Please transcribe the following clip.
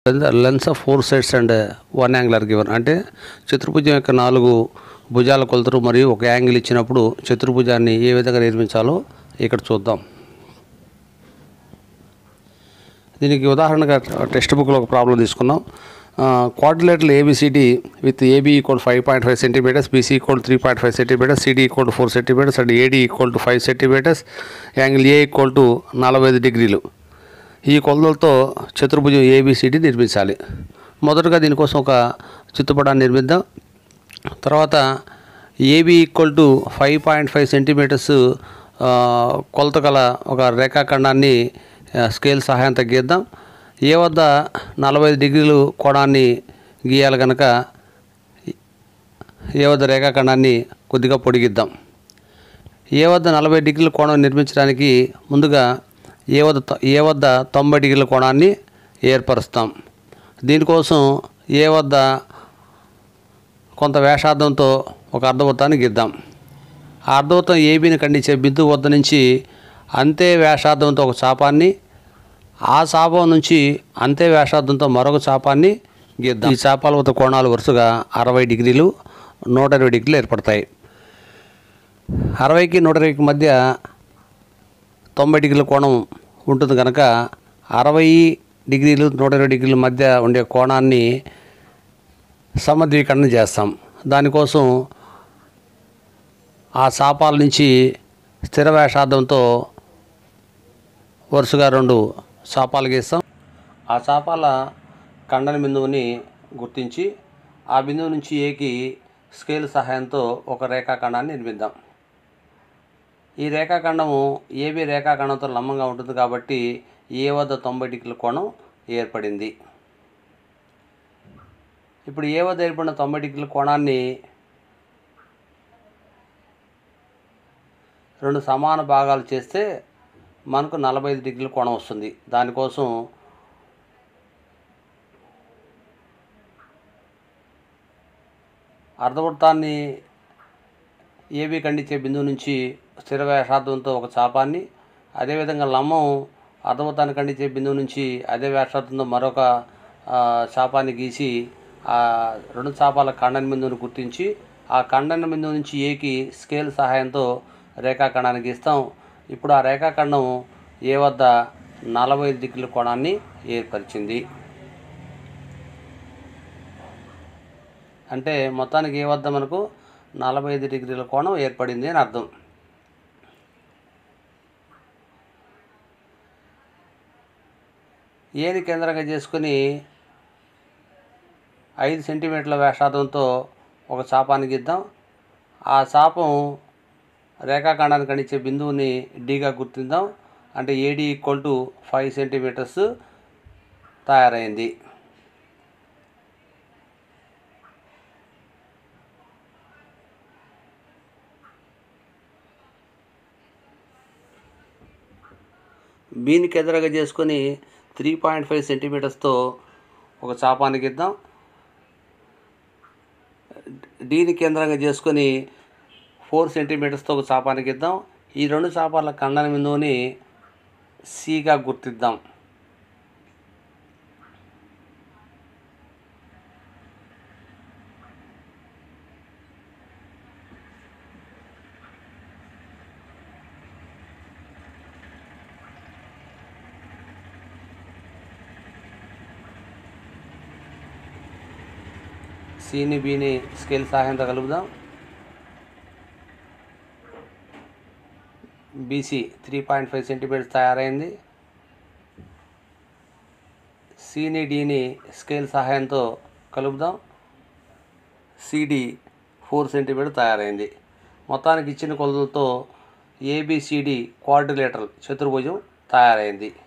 lens of four sides and one angle are given అంటే చతుర్భుజం యొక్క నాలుగు భుజాల కొలతలు మరియు ఒక యాంగిల్ ఇచ్చినప్పుడు చతుర్భుజాన్ని ఏ విధంగా నిర్మించాలో ఇక్కడ చూద్దాం దీనికి ఉదాహరణగా టెక్స్ట్ బుక్లో ఒక ప్రాబ్లం తీసుకున్నాం క్వాడ్రిలేటర్లు ABCD with AB equal five point five centimetres BC equal three point five centimetres CD equal to four centimetres and AD equal to five centimetres angle A equal to నలభై ఐదు డిగ్రీలు ఈ కొలతలతో చతుర్భుజం ఏబిసిడి నిర్మించాలి మొదటగా దీనికోసం ఒక చిత్తుపటాన్ని నిర్మిద్దాం తర్వాత AB equal to five point five centimetres కొలత గల ఒక రేఖాఖండాన్ని ఆ, స్కేల్ సహాయంతో గీద్దాం ఏ వద్ద నలభై ఐదు డిగ్రీలు కోణాన్ని గీయాలి కనుక ఏ వద్ద రేఖాఖండాన్ని కొద్దిగా పొడిగిద్దాం ఏ వద్ద నలభై డిగ్రీల కోణం నిర్మించడానికి ముందుగా ఏ వద్ద తొ- ఏ వద్ద తొంభై డిగ్రీల కోణాన్ని ఏర్పరుస్తాం దీనికోసం ఏ వద్ద కొంత వ్యాసార్థంతో ఒక అర్ధవృత్తాన్ని గీద్దాం ఆ అర్ధవృత్తం ఏబీని ఖండించే బిందువు వద్ద నుంచి అంతే వ్యాసార్థంతో ఒక చాపాన్ని ఆ చాపం నుంచి అంతే వ్యాసార్థంతో మరొక చాపాన్ని గీద్దాం ఈ చాపాల వద్ద కోణాలు వరుసగా అరవై డిగ్రీలు నూట ఇరవై డిగ్రీలు ఏర్పడతాయి అరవైకి నూట ఇరవైకి మధ్య తొంభై డిగ్రీల కోణం ఉంటుంది కనుక అరవై డిగ్రీలు నూట ఇరవై డిగ్రీల మధ్య ఉండే కోణాన్ని సమద్వీకరణ చేస్తాం దానికోసం ఆ చాపాల నుంచి స్థిర వ్యాసార్థంతో వరుసగా రెండు చాపాలు గీస్తాం ఆ చాపాల ఖండన బిందువుని గుర్తించి ఆ బిందువు నుంచి ఏకి స్కేల్ సహాయంతో ఒక రేఖాఖండాన్ని నిర్మిద్దాం ఈ రేఖాఖండము ఏబి రేఖాఖండంతో లంబంగా ఉంటుంది కాబట్టి ఏ వద్ద తొంభై డిగ్రీల కోణం ఏర్పడింది ఇప్పుడు ఏ వద్ద ఏర్పడిన తొంభై డిగ్రీల కోణాన్ని రెండు సమాన భాగాలు చేస్తే మనకు నలభై ఐదు డిగ్రీల కోణం వస్తుంది దానికోసం అర్ధవృత్తాన్ని ఏబీ ఖండించే బిందువు నుంచి స్థిర వ్యాసార్థంతో ఒక చాపాన్ని అదేవిధంగా లంబం అర్ధవృత్తాన్ని ఖండించే బిందువు నుంచి అదే వ్యాసార్థంతో మరొక ఆ, చాపాన్ని గీసి ఆ రెండు చాపాల ఖండన బిందువుని గుర్తించి ఆ ఖండన బిందువు నుంచి ఏకి స్కేల్ సహాయంతో రేఖాఖండాన్ని గీస్తాం ఇప్పుడు ఆ రేఖాఖండం ఏ వద్ద నలభై ఐదు డిగ్రీల కోణాన్ని ఏర్పరిచింది అంటే మొత్తానికి ఏ వద్ద మనకు నలభై ఐదు డిగ్రీల కోణం ఏర్పడింది అని అర్థం ఏని కేంద్రంగా చేసుకుని ఐదు సెంటీమీటర్ల వ్యాసార్థంతో ఒక చాపాన్ని గీద్దాం ఆ చాపం రేఖాఖండానికి ఖండించే బిందువుని డీగా గుర్తిద్దాం అంటే AD equal to five centimetres తయారైంది బీని ఎదురుగా చేసుకొని త్రీ పాయింట్ ఫైవ్ సెంటీమీటర్స్తో ఒక చాపాన్ని గీద్దాం డీని కేంద్రంగా చేసుకొని ఫోర్ సెంటీమీటర్స్తో ఒక చాపాన్ని గీద్దాం ఈ రెండు చాపాల ఖండన బిందువుని సిగా గుర్తిద్దాం సిని బిని స్కేల్ సహాయంతో కలుపుదాం BC three point five centimetres తయారైంది సిని డిని స్కేల్ సహాయంతో కలుపుదాం సిడి ఫోర్ సెంటీమీటర్ తయారైంది మొత్తానికి ఇచ్చిన కొలతలతో ఏబిసిడి క్వాడ్రిలేటరల్ చతుర్భుజం తయారైంది